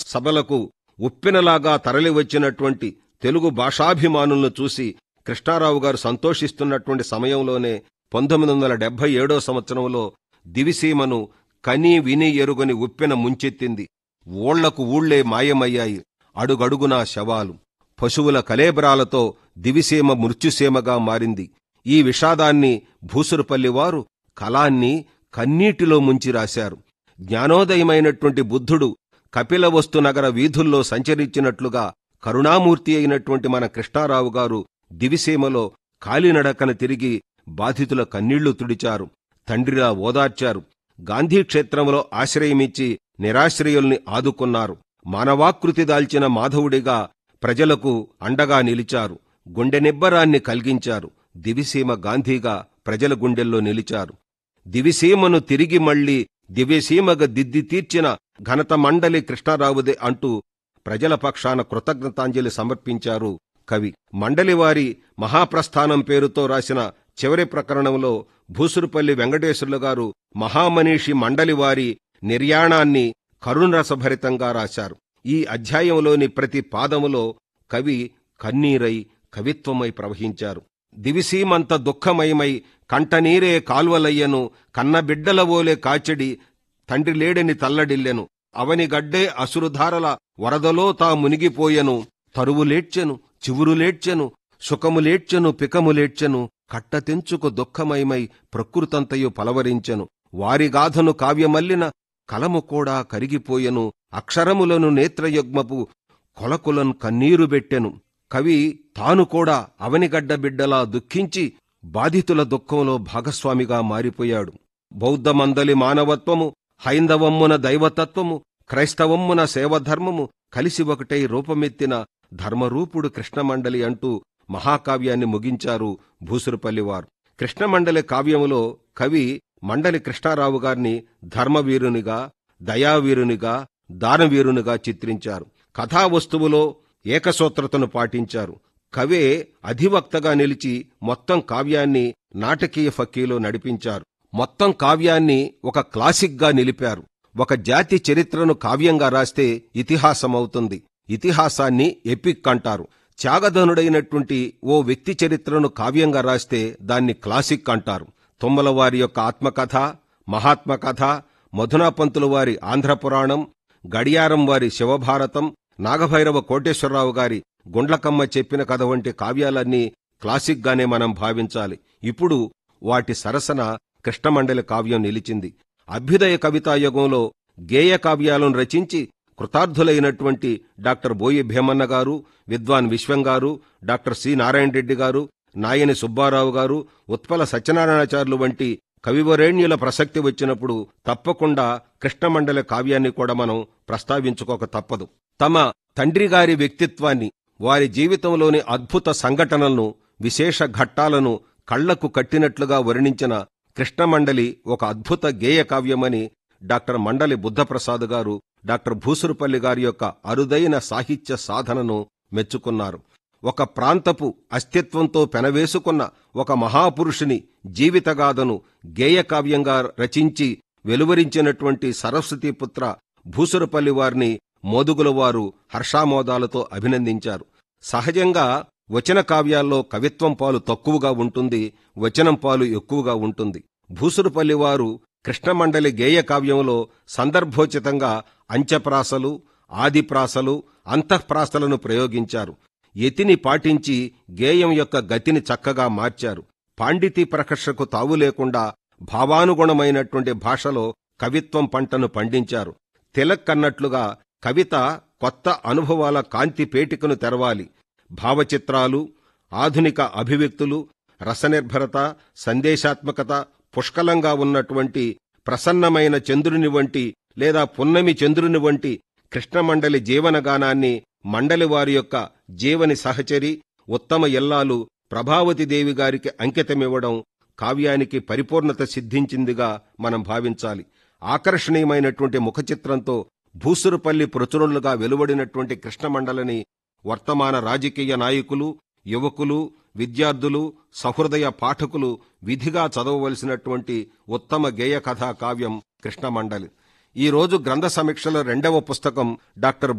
సభలకు ఉప్పెనలాగా తరలివచ్చినటువంటి తెలుగు భాషాభిమానులను చూసి కృష్ణారావు గారు సంతోషిస్తున్నటువంటి సమయంలోనే పంతొమ్మిది వందల డెబ్బై ఏడో సంవత్సరంలో దివిసీమను కని విని ఎరుగని ఉప్పెన ముంచెత్తింది ఊళ్లకు ఊళ్లే మాయమయ్యాయి అడుగడుగునా శవాలు పశువుల కలేబరాలతో దివిసీమ మృత్యుసీమగా మారింది ఈ విషాదాన్ని భూసురుపల్లి వారు కలాన్ని కన్నీటిలో ముంచి రాశారు జ్ఞానోదయమైనటువంటి బుద్ధుడు కపిలవస్తు నగర వీధుల్లో సంచరించినట్లుగా కరుణామూర్తి అయినటువంటి మన కృష్ణారావు గారు దివిసీమలో కాలినడకన తిరిగి బాధితుల కన్నీళ్లు తుడిచారు తండ్రిలా ఓదార్చారు గాంధీ క్షేత్రంలో ఆశ్రయమిచ్చి నిరాశ్రయుల్ని ఆదుకున్నారు మానవాకృతి దాల్చిన మాధవుడిగా ప్రజలకు అండగా నిలిచారు గుండె నిబ్బరాన్ని కలిగించారు దివిసీమ గాంధీగా ప్రజల గుండెల్లో నిలిచారు దివిసీమను తిరిగి మళ్లీ దివ్యసీమగా దిద్ది తీర్చిన ఘనత మండలి కృష్ణారావుదే అంటూ ప్రజల పక్షాన కృతజ్ఞతాంజలి సమర్పించారు కవి మండలివారి మహాప్రస్థానం పేరుతో రాసిన చివరి ప్రకరణంలో భూసురుపల్లి వెంకటేశ్వర్లు గారు మహామనీషి మండలివారి నిర్యాణాన్ని కరుణరసభరితంగా రాశారు ఈ అధ్యాయంలోని ప్రతి పాదములో కవి కన్నీరై కవిత్వమై ప్రవహించారు దివిసీమంత దుఃఖమయమై కంటనీరే కాల్వలయ్యను కన్నబిడ్డల ఓలే కాచెడి తండ్రి లేడని తల్లడిల్లెను అవనిగడ్డే అసురుధారల వరదలో తా మునిగిపోయెను తరువులేడ్చెను చివురులేడ్చెను సుఖములేడ్చెను పికములేడ్చెను కట్టతెంచుకు దుఃఖమయమై ప్రకృతంతయు పలవరించెను వారిగాథను కావ్యమల్లిన కలము కూడా కరిగిపోయెను అక్షరములను నేత్రయుగ్మపు కొలకులను కన్నీరు బెట్టెను కవి తాను కూడా అవనిగడ్డ బిడ్డలా దుఃఖించి బాధితుల దుఃఖంలో భాగస్వామిగా మారిపోయాడు బౌద్ధమందలి మానవత్వము హైందవమ్మున దైవతత్వము క్రైస్తవమ్మున సేవధర్మము కలిసి ఒకటై రూపమెత్తిన ధర్మరూపుడు కృష్ణమండలి అంటూ మహాకావ్యాన్ని ముగించారు భూసురుపల్లివారు కృష్ణమండలి కావ్యములో కవి మండలి కృష్ణారావు గారిని ధర్మవీరునిగా దయావీరునిగా దానవీరునిగా చిత్రించారు కథావస్తువులో ఏకసూత్రతను పాటించారు కవే అధివక్తగా నిలిచి మొత్తం కావ్యాన్ని నాటకీయ ఫక్కీలో నడిపించారు మొత్తం కావ్యాన్ని ఒక క్లాసిక్గా నిలిపారు ఒక జాతి చరిత్రను కావ్యంగా రాస్తే ఇతిహాసమవుతుంది ఇతిహాసాన్ని ఎపిక్ అంటారు త్యాగధనుడైనటువంటి ఓ వ్యక్తి చరిత్రను కావ్యంగా రాస్తే దాన్ని క్లాసిక్ అంటారు తుమ్మలవారి యొక్క ఆత్మకథ మహాత్మ కథ మధునాపంతుల వారి ఆంధ్రపురాణం గడియారం వారి శివభారతం నాగభైరవ కోటేశ్వరరావు గారి గుండ్లకమ్మ చెప్పిన కథ వంటి కావ్యాలన్నీ క్లాసిక్గానే మనం భావించాలి ఇప్పుడు వాటి సరసన కృష్ణమండలి కావ్యం నిలిచింది అభ్యుదయ కవితాయుగంలో గేయ కావ్యాలను రచించి కృతార్థులైనటువంటి డాక్టర్ బోయి భీమన్న గారు విద్వాన్ విశ్వం గారు డాక్టర్ సి నారాయణ రెడ్డి గారు నాయని సుబ్బారావు గారు ఉత్పల సత్యనారాయణాచార్యులు వంటి కవివరేణ్యుల ప్రసక్తి వచ్చినప్పుడు తప్పకుండా కృష్ణమండలి కావ్యాన్ని కూడా మనం ప్రస్తావించుకోక తప్పదు తమ తండ్రి గారి వ్యక్తిత్వాన్ని వారి జీవితంలోని అద్భుత సంఘటనలను విశేష ఘట్టాలను కళ్లకు కట్టినట్లుగా వర్ణించిన కృష్ణమండలి ఒక అద్భుత గేయ కావ్యమని డాక్టర్ మండలి బుద్ధప్రసాద్ గారు డాక్టర్ భూసురుపల్లి గారి యొక్క అరుదైన సాహిత్య సాధనను మెచ్చుకున్నారు ఒక ప్రాంతపు అస్తిత్వంతో పెనవేసుకున్న ఒక మహాపురుషుని జీవితగాథను గేయకావ్యంగా రచించి వెలువరించినటువంటి సరస్వతీపుత్ర భూసురుపల్లి వారిని మోదుగుల వారు హర్షామోదాలతో అభినందించారు సహజంగా వచన కావ్యాల్లో కవిత్వం పాలు తక్కువగా ఉంటుంది వచనం పాలు ఎక్కువగా ఉంటుంది భూసురుపల్లి వారు కృష్ణమండలి గేయ కావ్యంలో సందర్భోచితంగా అంత్యప్రాసలు ఆదిప్రాసలు అంతఃప్రాసలను ప్రయోగించారు యతిని పాటించి గేయం యొక్క గతిని చక్కగా మార్చారు పాండితీ ప్రకర్షకు తావు లేకుండా భావానుగుణమైనటువంటి భాషలో కవిత్వం పంటను పండించారు తిలక్ అన్నట్లుగా కవిత కొత్త అనుభవాల కాంతి పేటికను తెరవాలి భావచిత్రాలు ఆధునిక అభివ్యక్తులు రసనిర్భరత సందేశాత్మకత పుష్కలంగా ఉన్నటువంటి ప్రసన్నమైన చంద్రుని వంటి లేదా పున్నమి చంద్రుని వంటి కృష్ణమండలి జీవనగానాన్ని మండలి వారి యొక్క జీవని సహచరి ఉత్తమ ఎల్లాలు ప్రభావతి దేవి గారికి అంకితమివ్వడం కావ్యానికి పరిపూర్ణత సిద్ధించిందిగా మనం భావించాలి ఆకర్షణీయమైనటువంటి ముఖచిత్రంతో భూసురుపల్లి ప్రచురణలుగా వెలువడినటువంటి కృష్ణమండలిని వర్తమాన రాజకీయ నాయకులు యువకులు విద్యార్థులు సహృదయ పాఠకులు విధిగా చదవవలసినటువంటి ఉత్తమ గేయ కథా కావ్యం కృష్ణమండలి ఈ రోజు గ్రంథ సమీక్షలో రెండవ పుస్తకం డాక్టర్